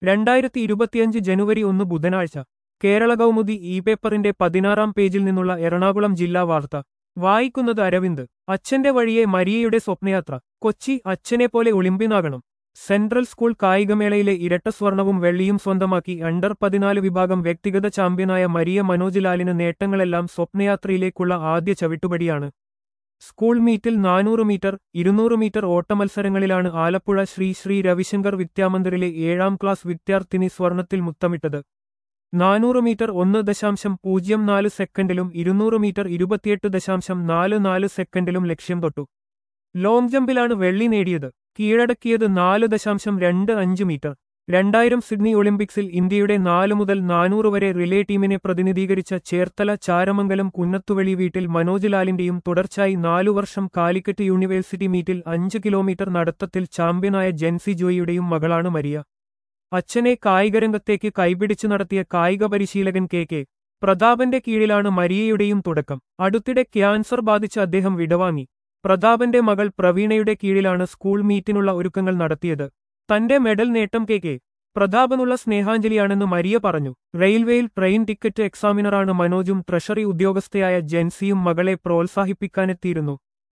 രണ്ടായിരത്തി ഇരുപത്തിയഞ്ച് ജനുവരി ഒന്ന് ബുധനാഴ്ച കേരള കൗമുദി ഇ പേപ്പറിന്റെ പതിനാറാം പേജിൽ നിന്നുള്ള എറണാകുളം ജില്ലാ വാർത്ത വായിക്കുന്നത് അരവിന്ദ് അച്ഛന്റെ വഴിയെ മരിയയുടെ സ്വപ്നയാത്ര കൊച്ചി അച്ഛനെപ്പോലെ ഒളിമ്പ്യനാകണം സെൻട്രൽ സ്കൂൾ കായികമേളയിലെ ഇരട്ട സ്വർണവും വെള്ളിയും സ്വന്തമാക്കി അണ്ടർ പതിനാല് വിഭാഗം വ്യക്തിഗത ചാമ്പ്യനായ മരിയ മനോജ് ലാലിന് നേട്ടങ്ങളെല്ലാം സ്വപ്നയാത്രയിലേക്കുള്ള ആദ്യ ചവിട്ടുപടിയാണ് സ്കൂൾ മീറ്റിൽ നാനൂറ് മീറ്റർ ഇരുന്നൂറ് മീറ്റർ ഓട്ടമത്സരങ്ങളിലാണ് ആലപ്പുഴ ശ്രീ ശ്രീ രവിശങ്കർ വിദ്യാമന്ദിറിലെ ഏഴാം ക്ലാസ് വിദ്യാർത്ഥിനി സ്വർണത്തിൽ മുത്തമിട്ടത് നാനൂറ് മീറ്റർ ഒന്ന് ദശാംശം പൂജ്യം നാല് സെക്കൻഡിലും ഇരുന്നൂറ് മീറ്റർ ഇരുപത്തിയെട്ട് ദശാംശം നാല് നാല് സെക്കൻഡിലും ലക്ഷ്യം തൊട്ടു ലോങ് ജമ്പിലാണ് വെള്ളി നേടിയത് കീഴടക്കിയത് നാല് ദശാംശം രണ്ട് അഞ്ച് മീറ്റർ രണ്ടായിരം സിഡ്നി ഒളിമ്പിക്സിൽ ഇന്ത്യയുടെ നാല് മുതൽ നാനൂറ് വരെ റിലേ ടീമിനെ പ്രതിനിധീകരിച്ച ചേർത്തല ചാരമംഗലം കുന്നത്തുവെളി വീട്ടിൽ മനോജ് ലാലിന്റെയും തുടർച്ചയായി നാലു വർഷം കാലിക്കറ്റ് യൂണിവേഴ്സിറ്റി മീറ്റിൽ അഞ്ച് കിലോമീറ്റർ നടത്തത്തിൽ ചാമ്പ്യനായ ജെൻസി ജോയിയുടെയും മകളാണ് മരിയ അച്ഛനെ കായികരംഗത്തേക്ക് കൈപിടിച്ചു നടത്തിയ കായിക പരിശീലകൻ കെ കെ പ്രതാപന്റെ കീഴിലാണ് മരിയയുടെയും തുടക്കം അടുത്തിടെ ക്യാൻസർ ബാധിച്ച അദ്ദേഹം വിടവാങ്ങി പ്രതാപന്റെ മകൾ പ്രവീണയുടെ കീഴിലാണ് സ്കൂൾ മീറ്റിനുള്ള ഒരുക്കങ്ങൾ നടത്തിയത് തന്റെ മെഡൽ നേട്ടം കെ കെ പ്രതാപനുള്ള സ്നേഹാഞ്ജലിയാണെന്ന് മരിയ പറഞ്ഞു റെയിൽവേയിൽ ട്രെയിൻ ടിക്കറ്റ് എക്സാമിനറാണ് മനോജും ട്രഷറി ഉദ്യോഗസ്ഥയായ ജെൻസിയും മകളെ പ്രോത്സാഹിപ്പിക്കാനെത്തിയിരുന്നു